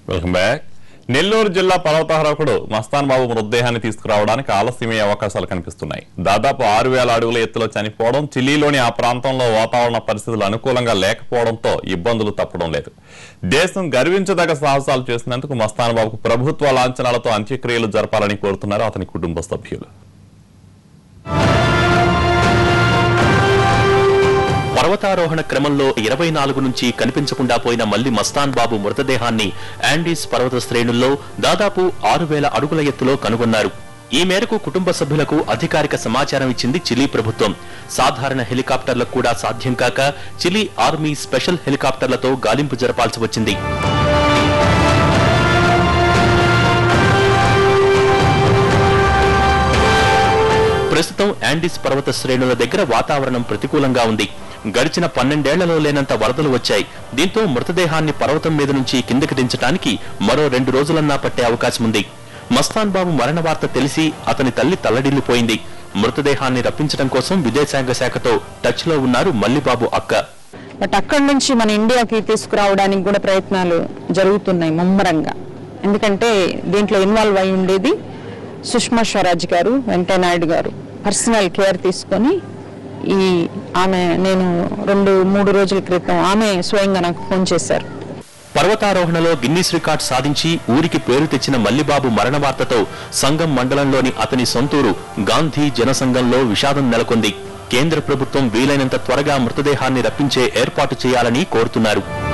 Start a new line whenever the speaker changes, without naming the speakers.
welcome back Nellore జిల్లా పర్వతారోహకుడు మస్తాన్ బాబు మృతదేహాన్ని తీసుకురావడానికి ఆలస్యమయ్యే అవకాశాలు కనిపిస్తున్నాయి దాదాపు ఆరు వేల అడుగుల ఎత్తులో చనిపోవడం చిలీలోని ఆ ప్రాంతంలో వాతావరణ పరిస్థితులు అనుకూలంగా లేకపోవడంతో ఇబ్బందులు తప్పడం లేదు దేశం గర్వించదగ సాహసాలు చేసినందుకు మస్తాన్ బాబుకు ప్రభుత్వ లాంఛనాలతో అంత్యక్రియలు జరపాలని కోరుతున్నారు అతని కుటుంబ సభ్యులు
పర్వతారోహణ క్రమంలో ఇరవై నాలుగు నుంచి కనిపించకుండా పోయిన మల్లి మస్తాన్ బాబు మృతదేహాన్ని యాండీస్ పర్వత శ్రేణుల్లో దాదాపు ఆరు వేల అడుగుల ఎత్తులో కనుగొన్నారు ఈ మేరకు కుటుంబ సభ్యులకు అధికారిక సమాచారం ఇచ్చింది చిలీ ప్రభుత్వం సాధారణ హెలికాప్టర్లకు కూడా సాధ్యం కాక చిలీ ఆర్మీ స్పెషల్ హెలికాప్టర్లతో గాలింపు జరపాల్సి వచ్చింది ప్రస్తుతం యాండీస్ పర్వత శ్రేణుల దగ్గర వాతావరణం ప్రతికూలంగా ఉంది గడిచిన పన్నెండేళ్లలో లేనంత వరదలు వచ్చాయి దీంతో మృతదేహాన్ని పర్వతం మీద నుంచి కిందకి దించడానికి మరో రెండు రోజులన్నా పట్టే అవకాశం ఉంది మస్తాన్ బాబు మరణ వార్త తెలిసి అతని తల్లి తల్లడిల్లిపోయింది మృతదేహాన్ని రప్పించడం కోసం విదేశాంగ శాఖతో టచ్ లో ఉన్నారు మల్లిబాబు అక్క
బట్ అక్కడి నుంచి మన ఇండియాకి తీసుకురావడానికి కూడా ప్రయత్నాలు జరుగుతున్నాయి ముమ్మరంగా ఎందుకంటే దీంట్లో ఇన్వాల్వ్ అయి ఉండేది సుష్మా స్వరాజ్ గారు వెంకయ్య నాయుడు గారు పర్సనల్ కేర్ తీసుకొని ఈ ఆమె నేను రెండు మూడు రోజుల క్రితం ఆమె స్వయంగా నాకు ఫోన్ చేశారు
పర్వతారోహణలో గిన్నీస్ రికార్డ్ సాధించి ఊరికి పేరు తెచ్చిన మల్లిబాబు మరణ వార్తతో సంఘం మండలంలోని అతని సొంతూరు గాంధీ జనసంఘంలో విషాదం నెలకొంది కేంద్ర ప్రభుత్వం వీలైనంత త్వరగా మృతదేహాన్ని రప్పించే ఏర్పాటు చేయాలని కోరుతున్నారు